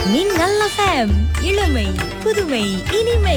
மின்னல் எஃப்எம் இளமை புதுமை இனிமை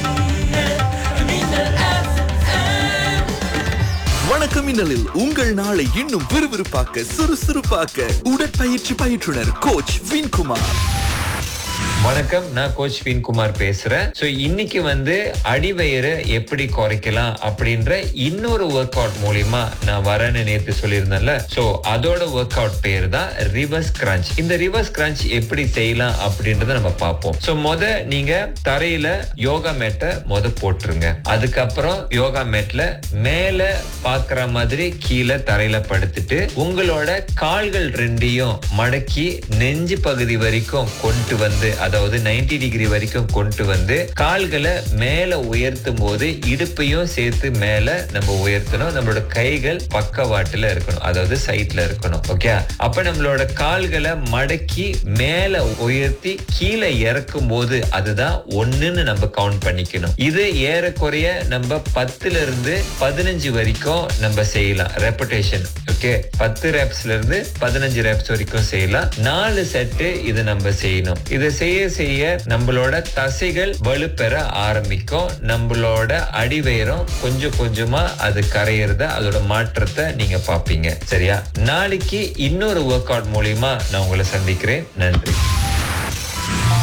வணக்கம் மின்னலில் உங்கள் நாளை இன்னும் விறுவிறுப்பாக்க சுறுசுறுப்பாக்க உடற்பயிற்சி பயிற்றுனர் கோச் வின்குமார் வணக்கம் நான் கோச் வின்குமார் பேசுறேன் சோ இன்னைக்கு வந்து அடிவயிறு எப்படி குறைக்கலாம் அப்படின்ற இன்னொரு ஒர்க் அவுட் மூலியமா நான் வரேன்னு நேத்து சொல்லியிருந்தேன்ல சோ அதோட ஒர்க் அவுட் பேர் தான் ரிவர்ஸ் கிரன்ச் இந்த ரிவர்ஸ் கிரன்ச் எப்படி செய்யலாம் அப்படின்றத நம்ம பார்ப்போம் சோ முத நீங்க தரையில யோகா மேட்டை முத போட்டுருங்க அதுக்கப்புறம் யோகா மேட்ல மேல பாக்குற மாதிரி கீழே தரையில படுத்துட்டு உங்களோட கால்கள் ரெண்டையும் மடக்கி நெஞ்சு பகுதி வரைக்கும் கொண்டு வந்து அதாவது 90 டிகிரி வரைக்கும் கொண்டு வந்து கால்களை மேல உயர்த்தும் போது இடுப்பையும் சேர்த்து மேல நம்ம உயர்த்தணும் நம்மளோட கைகள் பக்கவாட்டுல இருக்கணும் அதாவது சைட்ல இருக்கணும் ஓகே அப்ப நம்மளோட கால்களை மடக்கி மேல உயர்த்தி கீழே இறக்கும் போது அதுதான் ஒண்ணுன்னு நம்ம கவுண்ட் பண்ணிக்கணும் இது ஏறக்குறைய நம்ம பத்துல இருந்து பதினஞ்சு வரைக்கும் நம்ம செய்யலாம் ரெப்படேஷன் ஓகே பத்து ரெப்ஸ்ல இருந்து பதினஞ்சு ரெப்ஸ் வரைக்கும் செய்யலாம் நாலு செட்டு இது நம்ம செய்யணும் இதை செய்ய செய்ய நம்மளோட தசைகள் வலுப்பெற ஆரம்பிக்கும் நம்மளோட அடிவயிறம் கொஞ்சம் கொஞ்சமா அது கரையிறத அதோட மாற்றத்தை நீங்க பாப்பீங்க சரியா நாளைக்கு இன்னொரு ஒர்க் அவுட் மூலியமா நான் உங்களை சந்திக்கிறேன் நன்றி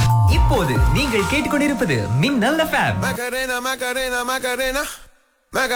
இப்போது நீங்கள் கேட்டுக்கொண்டிருப்பது Minnal FM Macarena, Macarena, Macarena. Macarena.